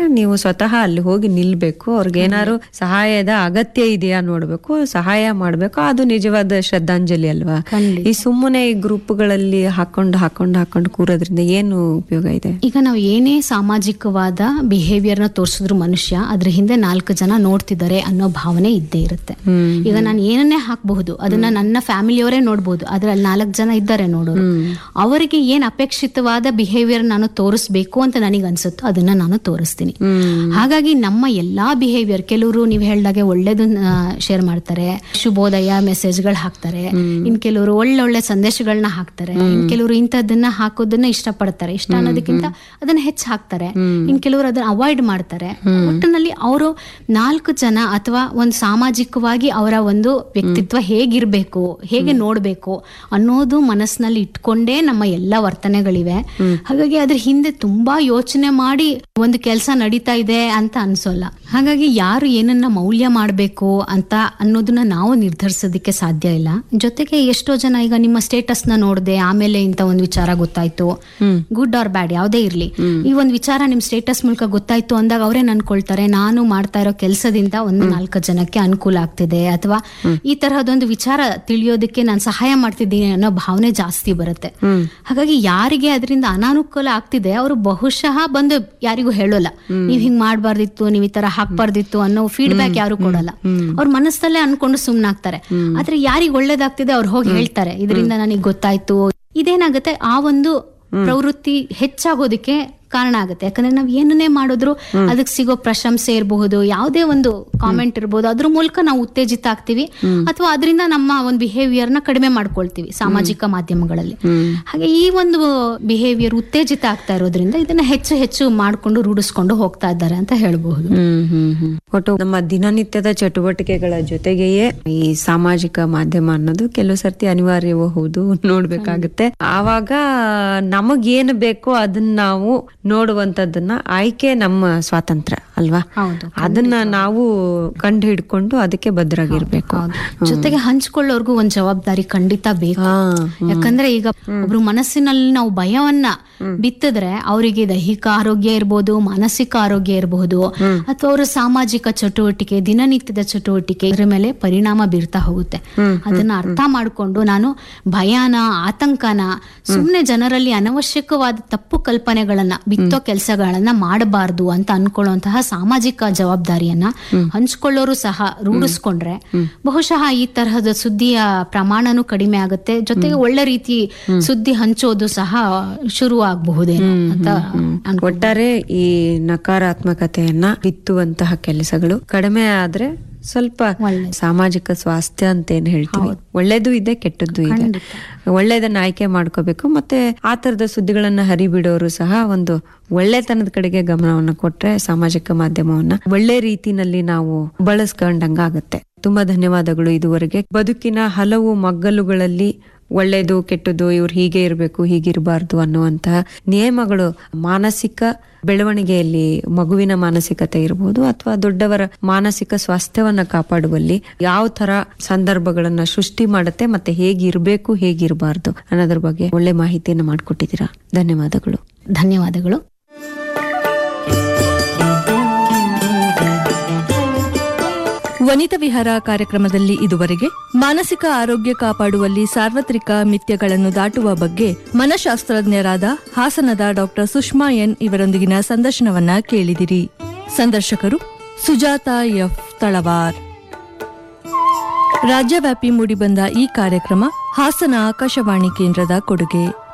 ನೀವು ಸ್ವತಃ ಅಲ್ಲಿ ಹೋಗಿ ನಿಲ್ಬೇಕು ಅವ್ರಿಗೆ ಏನಾದ್ರು ಸಹಾಯದ ಅಗತ್ಯ ಇದೆಯಾ ನೋಡ್ಬೇಕು ಸಹಾಯ ಮಾಡ್ಬೇಕು ಅದು ನಿಜವಾದ ಶ್ರದ್ಧಾಂಜಲಿ ಅಲ್ವಾ ಖಂಡಿತ. ಈ ಸುಮ್ಮನೆ ಈ ಗ್ರೂಪ್ಗಳಲ್ಲಿ ಹಾಕೊಂಡು ಹಾಕೊಂಡು ಹಾಕೊಂಡು ಕೂರೋದ್ರಿಂದ ಏನು ಉಪಯೋಗ ಇದೆ ಈಗ ನಾವು ಏನೇ ಸಾಮಾಜಿಕವಾದ ಬಿಹೇವಿಯರ್ನ ತೋರಿಸಿದ್ರು ಮನುಷ್ಯ ಅದ್ರ ಹಿಂದೆ ನಾಲ್ಕು ಜನ ನೋಡ್ತಿದ್ದಾರೆ ಅನ್ನೋ ಭಾವನೆ ಇದ್ದೇ ಇರುತ್ತೆ ಈಗ ನಾನು ಏನನ್ನೇ ಹಾಕಬಹುದು ಅದನ್ನ ನನ್ನ ಫ್ಯಾಮಿಲಿಯವರೇ ನೋಡ್ಬೋದು ಆದ್ರೆ ಅಲ್ಲಿ ನಾಲ್ಕು ಜನ ಇದ್ದಾರೆ ನೋಡೋರು ಅವರಿಗೆ ಏನ್ ಅಪೇಕ್ಷಿತವಾದ ಬಿಹೇವಿಯರ್ ನಾನು ತೋರಿಸ್ಬೇಕು ಅಂತ ನನಗೆ ಅನ್ಸುತ್ತೋ ಅದನ್ನ ನಾನು ತೋರಿಸ್ತೀನಿ ಹಾಗಾಗಿ ನಮ್ಮ ಎಲ್ಲಾ ಬಿಹೇವಿಯರ್ ಕೆಲವರು ನೀವು ಹೇಳ್ದಾಗೆ ಒಳ್ಳೇದನ್ನ ಶೇರ್ ಮಾಡ್ತಾರೆ ಶುಭೋದಯ ಮೆಸೇಜ್ಗಳು ಹಾಕ್ತಾರೆ ಇನ್ ಕೆಲವರು ಒಳ್ಳೊಳ್ಳೆ ಸಂದೇಶಗಳನ್ನ ಹಾಕ್ತಾರೆ ಇನ್ ಕೆಲವರು ಇಂಥದ್ದನ್ನ ಹಾಕೋದನ್ನ ಇಷ್ಟಪಡ್ತಾರೆ ಇಷ್ಟ ಅನ್ನೋದಕ್ಕಿಂತ ಅದನ್ನ ಹೆಚ್ಚು ಹಾಕ್ತಾರೆ ಇನ್ ಕೆಲವರು ಅದನ್ನ ಅವಾಯ್ಡ್ ಮಾಡ್ತಾರೆ ಒಟ್ಟಿನಲ್ಲಿ ಅವರು ನಾಲ್ಕು ಜನ ಅಥವಾ ಒಂದು ಸಾಮಾಜಿಕವಾಗಿ ಅವರ ಒಂದು ವ್ಯಕ್ತಿತ್ವ ಹೇಗಿರ್ಬೇಕು ಹೇಗೆ ನೋಡ್ಬೇಕು ಅನ್ನೋದು ಮನಸ್ಸಿನಲ್ಲಿ ಇಟ್ಕೊಂಡೇ ನಮ್ಮ ಎಲ್ಲ ವರ್ತನೆಗಳಿವೆ ಹಾಗಾಗಿ ಅದ್ರ ಹಿಂದೆ ತುಂಬಾ ಯೋಚನೆ ಮಾಡಿ ಒಂದು ಕೆಲಸ ನಡೀತಾ ಇದೆ ಅಂತ ಅನ್ಸೋಲ್ಲ ಹಾಗಾಗಿ ಯಾರು ಏನನ್ನ ಮೌಲ್ಯ ಮಾಡಬೇಕು ಅಂತ ಅನ್ನೋದನ್ನ ನಾವು ನಿರ್ಧರಿಸೋದಕ್ಕೆ ಸಾಧ್ಯ ಇಲ್ಲ ಜೊತೆಗೆ ಎಷ್ಟೋ ಜನ ಈಗ ನಿಮ್ಮ ಸ್ಟೇಟಸ್ ನ ನೋಡಿದೆ ಆಮೇಲೆ ಇಂತ ಒಂದು ವಿಚಾರ ಗೊತ್ತಾಯ್ತು ಗುಡ್ ಆರ್ ಬ್ಯಾಡ್ ಯಾವುದೇ ಇರ್ಲಿ ಈ ಒಂದು ವಿಚಾರ ನಿಮ್ ಸ್ಟೇಟಸ್ ಮೂಲಕ ಗೊತ್ತಾಯ್ತು ಅಂದಾಗ ಅವರೇನ್ ಅನ್ಕೊಳ್ತಾರೆ ನಾನು ಮಾಡ್ತಾ ಇರೋ ಕೆಲಸದಿಂದ ಒಂದು ನಾಲ್ಕು ಜನಕ್ಕೆ ಅನುಕೂಲ ಆಗ್ತಿದೆ ಅಥವಾ ಈ ತರಹದೊಂದು ವಿಚಾರ ತಿಳಿಯೋದಕ್ಕೆ ನಾನು ಸಹಾಯ ಮಾಡ್ತಿದ್ದೀನಿ ಅನ್ನೋ ಭಾವನೆ ಜಾಸ್ತಿ ಬರುತ್ತೆ ಹಾಗಾಗಿ ಯಾರಿಗೆ ಅದರಿಂದ ಅನಾನುಕೂಲ ಆಗ್ತಿದೆ ಅವರು ಬಹುಶಃ ಬಂದು ಯಾರಿಗೂ ಹೇಳೋಲ್ಲ ನೀವ್ ಹಿಂಗ್ ಮಾಡ್ಬಾರ್ದಿತ್ತು ನೀವ್ ಈ ತರ ಹಾಕ್ಬಾರ್ದಿತ್ತು ಅನ್ನೋ ಫೀಡ್ಬ್ಯಾಕ್ ಯಾರು ಕೊಡಲ್ಲ ಅವ್ರ ಮನಸ್ಸಲ್ಲೇ ಅನ್ಕೊಂಡು ಸುಮ್ನಾಗ್ತಾರೆ ಆದ್ರೆ ಯಾರಿಗ್ ಒಳ್ಳೇದಾಗ್ತಿದೆ ಅವ್ರು ಹೋಗಿ ಹೇಳ್ತಾರೆ ಇದರಿಂದ ನನಗೆ ಗೊತ್ತಾಯ್ತು ಇದೇನಾಗುತ್ತೆ ಆ ಒಂದು ಪ್ರವೃತ್ತಿ ಹೆಚ್ಚಾಗೋದಕ್ಕೆ ಕಾರಣ ಆಗುತ್ತೆ ಯಾಕಂದ್ರೆ ನಾವ್ ಏನನ್ನೇ ಮಾಡಿದ್ರು ಅದಕ್ಕೆ ಸಿಗೋ ಪ್ರಶಂಸೆ ಇರಬಹುದು ಯಾವುದೇ ಒಂದು ಕಾಮೆಂಟ್ ಇರಬಹುದು ಅದ್ರ ಮೂಲಕ ನಾವು ಉತ್ತೇಜಿತ ಆಗ್ತೀವಿ ಅಥವಾ ಅದರಿಂದ ನಮ್ಮ ಒಂದು ಬಿಹೇವಿಯರ್ ನ ಕಡಿಮೆ ಮಾಡ್ಕೊಳ್ತೀವಿ ಸಾಮಾಜಿಕ ಮಾಧ್ಯಮಗಳಲ್ಲಿ ಹಾಗೆ ಈ ಒಂದು ಬಿಹೇವಿಯರ್ ಉತ್ತೇಜಿತ ಆಗ್ತಾ ಇರೋದ್ರಿಂದ ಇದನ್ನ ಹೆಚ್ಚು ಹೆಚ್ಚು ಮಾಡ್ಕೊಂಡು ರೂಢಿಸ್ಕೊಂಡು ಹೋಗ್ತಾ ಇದ್ದಾರೆ ಅಂತ ಹೇಳ್ಬಹುದು ಹ್ಮ್ ಹ್ಮ್ ಹ್ಮ್ ಒಟ್ಟು ನಮ್ಮ ದಿನನಿತ್ಯದ ಚಟುವಟಿಕೆಗಳ ಜೊತೆಗೆಯೇ ಈ ಸಾಮಾಜಿಕ ಮಾಧ್ಯಮ ಅನ್ನೋದು ಕೆಲವು ಸರ್ತಿ ಅನಿವಾರ್ಯವೂ ಹೌದು ನೋಡ್ಬೇಕಾಗುತ್ತೆ ಆವಾಗ ನಮಗೇನು ಬೇಕೋ ಅದನ್ನ ನಾವು ನೋಡುವಂತದ್ದನ್ನ ಆಯ್ಕೆ ನಮ್ಮ ಸ್ವಾತಂತ್ರ್ಯ ಅಲ್ವಾ ಹೌದು ಅದನ್ನ ನಾವು ಕಂಡು ಹಿಡ್ಕೊಂಡು ಅದಕ್ಕೆ ಭದ್ರಾಗಿರ್ಬೇಕು ಜೊತೆಗೆ ಹಂಚ್ಕೊಳ್ಳೋರ್ಗು ಒಂದ್ ಜವಾಬ್ದಾರಿ ಖಂಡಿತ ಬೇಕು ಹಾ ಯಾಕಂದ್ರೆ ಈಗ ಒಬ್ರು ಮನಸ್ಸಿನಲ್ಲಿ ನಾವು ಭಯವನ್ನ ಬಿತ್ತಿದ್ರೆ ಅವರಿಗೆ ದೈಹಿಕ ಆರೋಗ್ಯ ಇರ್ಬೋದು ಮಾನಸಿಕ ಆರೋಗ್ಯ ಇರಬಹುದು ಅಥವಾ ಅವರ ಸಾಮಾಜಿಕ ಚಟುವಟಿಕೆ ದಿನನಿತ್ಯದ ಚಟುವಟಿಕೆ ಇದ್ರ ಮೇಲೆ ಪರಿಣಾಮ ಬೀರ್ತಾ ಹೋಗುತ್ತೆ ಅದನ್ನ ಅರ್ಥ ಮಾಡ್ಕೊಂಡು ನಾನು ಭಯನ ಆತಂಕನ ಸುಮ್ನೆ ಜನರಲ್ಲಿ ಅನವಶ್ಯಕವಾದ ತಪ್ಪು ಕಲ್ಪನೆಗಳನ್ನ ಬಿತ್ತೋ ಕೆಲಸಗಳನ್ನ ಮಾಡಬಾರ್ದು ಅಂತ ಅನ್ಕೊಳ್ಳುವಂತಹ ಸಾಮಾಜಿಕ ಜವಾಬ್ದಾರಿಯನ್ನ ಹಂಚ್ಕೊಳ್ಳೋರು ಸಹ ರೂಢಿಸ್ಕೊಂಡ್ರೆ ಬಹುಶಃ ಈ ತರಹದ ಸುದ್ದಿಯ ಪ್ರಮಾಣನೂ ಕಡಿಮೆ ಆಗುತ್ತೆ ಜೊತೆಗೆ ಒಳ್ಳೆ ರೀತಿ ಸುದ್ದಿ ಹಂಚೋದು ಸಹ ಶುರು ಆಗಬಹುದೇನೋ ಅಂತ ಅನ್ಕೊ- ಒಟ್ಟಾರೆ ಈ ನಕಾರಾತ್ಮಕತೆಯನ್ನ ಬಿತ್ತುವಂತಹ ಕೆಲಸಗಳು ಕಡಿಮೆ ಆದ್ರೆ ಸ್ವಲ್ಪ ಒಳ್ಳೆ ಸಾಮಾಜಿಕ ಸ್ವಾಸ್ಥ್ಯ ಅಂತ ಏನ್ ಹೇಳ್ತೀವಿ ಒಳ್ಳೇದು ಇದೆ ಕೆಟ್ಟದ್ದು ಇದೆ ಒಳ್ಳೇದನ್ನ ಆಯ್ಕೆ ಮಾಡ್ಕೋಬೇಕು ಮತ್ತೆ ಆ ತರದ ಸುದ್ದಿಗಳನ್ನ ಹರಿಬಿಡೋರು ಸಹ ಒಂದು ಒಳ್ಳೆತನದ ಕಡೆಗೆ ಗಮನವನ್ನ ಕೊಟ್ರೆ ಸಾಮಾಜಿಕ ಮಾಧ್ಯಮವನ್ನ ಒಳ್ಳೆ ರೀತಿನಲ್ಲಿ ನಾವು ಬಳಸ್ಕೊಂಡಂಗಾಗತ್ತೆ ತುಂಬಾ ಧನ್ಯವಾದಗಳು ಇದುವರೆಗೆ ಬದುಕಿನ ಹಲವು ಮಗ್ಗಲುಗಳಲ್ಲಿ ಒಳ್ಳೇದು ಕೆಟ್ಟದ್ದು ಇವ್ರು ಹೀಗೆ ಇರಬೇಕು ಹೀಗಿರಬಾರ್ದು ಅನ್ನುವಂತಹ ನಿಯಮಗಳು ಮಾನಸಿಕ ಬೆಳವಣಿಗೆಯಲ್ಲಿ ಮಗುವಿನ ಮಾನಸಿಕತೆ ಇರಬಹುದು ಅಥವಾ ದೊಡ್ಡವರ ಮಾನಸಿಕ ಸ್ವಾಸ್ಥ್ಯವನ್ನ ಕಾಪಾಡುವಲ್ಲಿ ಯಾವ ತರ ಸಂದರ್ಭಗಳನ್ನ ಸೃಷ್ಟಿ ಮಾಡುತ್ತೆ ಮತ್ತೆ ಹೇಗಿರ್ಬೇಕು ಹೇಗಿರಬಾರ್ದು ಅನ್ನೋದ್ರ ಬಗ್ಗೆ ಒಳ್ಳೆ ಮಾಹಿತಿಯನ್ನ ಮಾಡಿಕೊಟ್ಟಿದ್ದೀರಾ ಧನ್ಯವಾದಗಳು ಧನ್ಯವಾದಗಳು ವನಿತಾ ವಿಹಾರ ಕಾರ್ಯಕ್ರಮದಲ್ಲಿ ಇದುವರೆಗೆ ಮಾನಸಿಕ ಆರೋಗ್ಯ ಕಾಪಾಡುವಲ್ಲಿ ಸಾರ್ವತ್ರಿಕ ಮಿಥ್ಯಗಳನ್ನು ದಾಟುವ ಬಗ್ಗೆ ಮನಶಾಸ್ತ್ರಜ್ಞರಾದ ಹಾಸನದ ಡಾಕ್ಟರ್ ಸುಷ್ಮಾ ಎನ್ ಇವರೊಂದಿಗಿನ ಸಂದರ್ಶನವನ್ನ ಕೇಳಿದಿರಿ ಸಂದರ್ಶಕರು ಸುಜಾತ ಎಫ್ ತಳವಾರ್ ರಾಜ್ಯವ್ಯಾಪಿ ಮೂಡಿಬಂದ ಈ ಕಾರ್ಯಕ್ರಮ ಹಾಸನ ಆಕಾಶವಾಣಿ ಕೇಂದ್ರದ ಕೊಡುಗೆ